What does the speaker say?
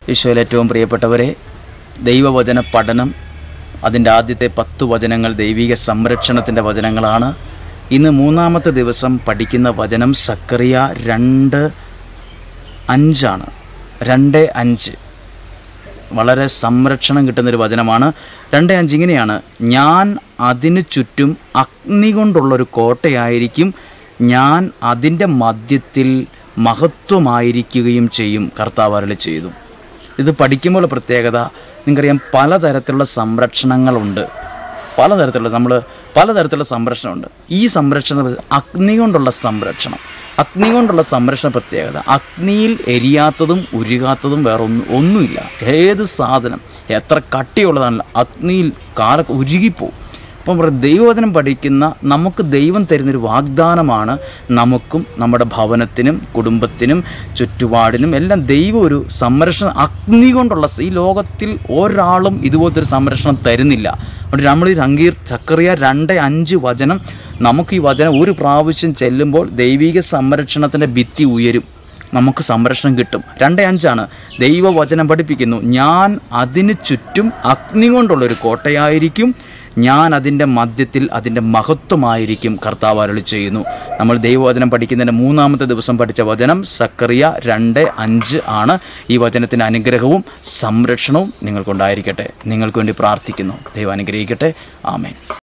ഈശോയിൽ ഏറ്റവും പ്രിയപ്പെട്ടവരെ ദൈവവചന പഠനം അതിൻ്റെ ആദ്യത്തെ പത്തു വചനങ്ങൾ ദൈവിക സംരക്ഷണത്തിൻ്റെ വചനങ്ങളാണ് ഇന്ന് മൂന്നാമത്തെ ദിവസം പഠിക്കുന്ന വചനം സക്കറിയ രണ്ട് അഞ്ചാണ് രണ്ട് അഞ്ച് വളരെ സംരക്ഷണം കിട്ടുന്നൊരു വചനമാണ് രണ്ട് അഞ്ച് ഇങ്ങനെയാണ് ഞാൻ അതിനു ചുറ്റും അഗ്നി കൊണ്ടുള്ളൊരു കോട്ടയായിരിക്കും ഞാൻ അതിൻ്റെ മധ്യത്തിൽ മഹത്വമായിരിക്കുകയും ചെയ്യും കർത്താവ് അരുളി ചെയ്തു ഇത് പഠിക്കുമ്പോൾ പ്രത്യേകത നിങ്ങൾക്കറിയാം പലതരത്തിലുള്ള സംരക്ഷണങ്ങളുണ്ട് പലതരത്തിലുള്ള നമ്മൾ പലതരത്തിലുള്ള സംരക്ഷണമുണ്ട് ഈ സംരക്ഷണം അഗ്നി കൊണ്ടുള്ള സംരക്ഷണം അഗ്നി കൊണ്ടുള്ള സംരക്ഷണ പ്രത്യേകത അഗ്നിയിൽ എരിയാത്തതും ഉരുകാത്തതും വേറെ ഒന്നും ഒന്നുമില്ല ഏത് സാധനം എത്ര കട്ടിയുള്ളതാണല്ലോ അഗ്നിയിൽ കാല ഉരുകിപ്പോവും അപ്പം പറയും ദൈവവചനം പഠിക്കുന്ന നമുക്ക് ദൈവം തരുന്നൊരു വാഗ്ദാനമാണ് നമുക്കും നമ്മുടെ ഭവനത്തിനും കുടുംബത്തിനും ചുറ്റുപാടിനും എല്ലാം ദൈവം ഒരു സംരക്ഷണം അഗ്നി കൊണ്ടുള്ള ഈ ലോകത്തിൽ ഒരാളും ഇതുപോലത്തെ ഒരു സംരക്ഷണം തരുന്നില്ല അതുകൊണ്ട് നമ്മൾ ഈ സങ്കീർ ചക്രിയ രണ്ട് അഞ്ച് വചനം നമുക്ക് ഈ വചനം ഒരു പ്രാവശ്യം ചെല്ലുമ്പോൾ ദൈവിക സംരക്ഷണത്തിൻ്റെ ഭിത്തി ഉയരും നമുക്ക് സംരക്ഷണം കിട്ടും രണ്ട് അഞ്ചാണ് ദൈവവചനം പഠിപ്പിക്കുന്നു ഞാൻ അതിന് ചുറ്റും അഗ്നി കൊണ്ടുള്ളൊരു കോട്ടയായിരിക്കും ഞാൻ അതിൻ്റെ മധ്യത്തിൽ അതിൻ്റെ മഹത്വമായിരിക്കും കർത്താവ് അരുളി ചെയ്യുന്നു നമ്മൾ ദൈവവചനം പഠിക്കുന്നതിൻ്റെ മൂന്നാമത്തെ ദിവസം പഠിച്ച വചനം സക്കറിയ രണ്ട് അഞ്ച് ആണ് ഈ വചനത്തിൻ്റെ അനുഗ്രഹവും സംരക്ഷണവും നിങ്ങൾക്കുണ്ടായിരിക്കട്ടെ നിങ്ങൾക്ക് വേണ്ടി പ്രാർത്ഥിക്കുന്നു ദൈവം അനുഗ്രഹിക്കട്ടെ ആമേൻ